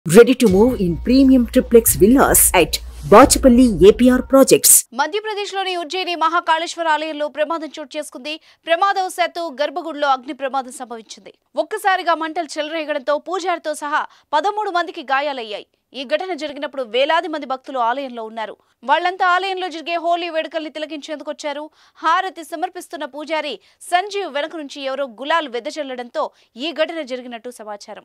Ready to move in premium triplex villas at Bachapalli APR Projects. మధ్యప్రదేశ్లోని ఉజ్జయిని మహాకాళేశ్వర ఆలయంలో ప్రమాదం చోటు చేసుకుంది ప్రమాదవశాత్తు గర్భగుడిలో అగ్ని ప్రమాదం సంభవించింది ఒక్కసారిగా మంటలు చెలరేగడంతో పూజారితో సహా పదమూడు మందికి గాయాలయ్యాయి ఈ ఘటన జరిగినప్పుడు వేలాది మంది భక్తులు ఆలయంలో ఉన్నారు వాళ్ళంతా ఆలయంలో జరిగే హోలీ వేడుకల్ని తిలకించేందుకు వచ్చారు హారతి సమర్పిస్తున్న పూజారి సంజీవ్ వెనక నుంచి ఎవరో గులాల్ వెదజల్లడంతో ఈ ఘటన జరిగినట్టు సమాచారం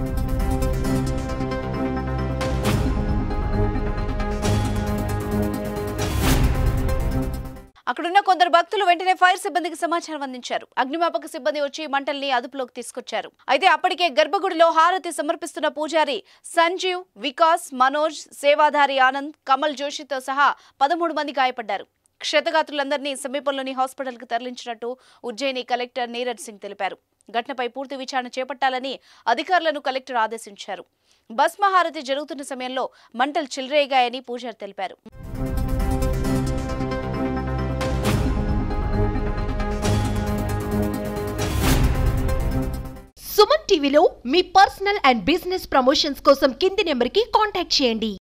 అక్కడున్న కొందరు భక్తులు వెంటనే ఫైర్ సిబ్బందికి సమాచారం అందించారు అగ్నిమాపక సిబ్బంది వచ్చి మంటల్ని అదుపులోకి తీసుకొచ్చారు అయితే అప్పటికే గర్భగుడిలో హారతి సమర్పిస్తున్న పూజారి సంజీవ్ వికాస్ మనోజ్ సేవాధారి ఆనంద్ కమల్ జోషితో సహా పదమూడు మంది గాయపడ్డారు క్షతగాత్రులందరినీ సమీపంలోని హాస్పిటల్కి తరలించినట్టు ఉజ్జయిని కలెక్టర్ నీరజ్ సింగ్ తెలిపారు ఘటనపై పూర్తి విచారణ చేపట్టాలని అధికారులను కలెక్టర్ ఆదేశించారు భస్మహారతి జరుగుతున్న సమయంలో మంటలు చెలరేగాయని పూజారి తెలిపారు సుమన్ టీవీలో మీ పర్సనల్ అండ్ బిజినెస్ ప్రమోషన్స్ కోసం కింది నెంబర్కి కాంటాక్ట్ చేయండి